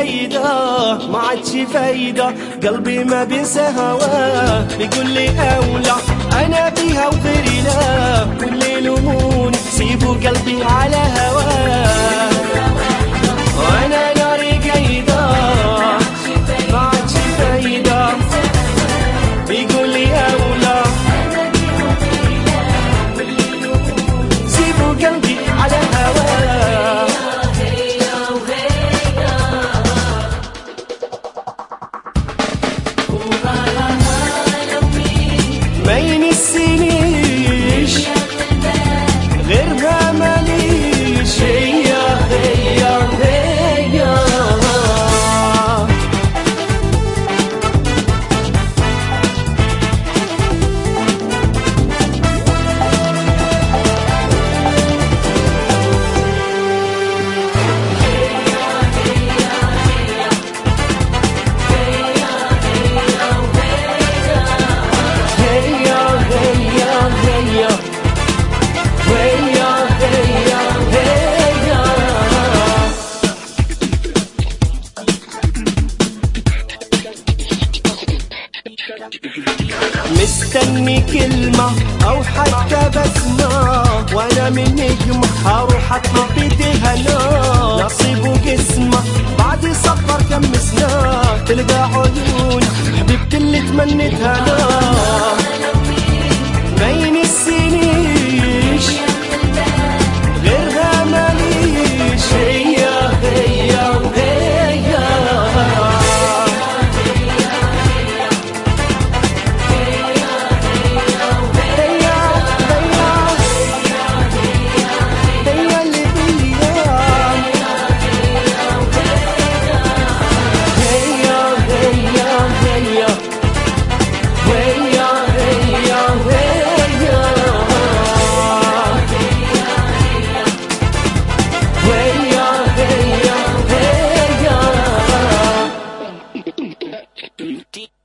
زايدة ما عادش فايدة قلبي ما بينسى هواه بيقول لي أولى أنا فيها وغيري لا كل لمون سيبوا قلبي على هواه وأنا ناري قايدة ما عادش فايدة بيقول لي أولى سيبوا قلبي على هواه ما ينسينيش غيرها ماليش هي هي هي هي هي هي هي هي هي مستني كلمة أو حتى بسمة وأنا من نجم هروح أطلب بيديها نار نصيب وقسمة بعد سفر كم سنة تلقى عيون حبيبتي اللي تمنيتها نار ما ينسينيش غيرها ماليش هي هي هي هي اللي بيا هي هي هي هي هي هي هي هي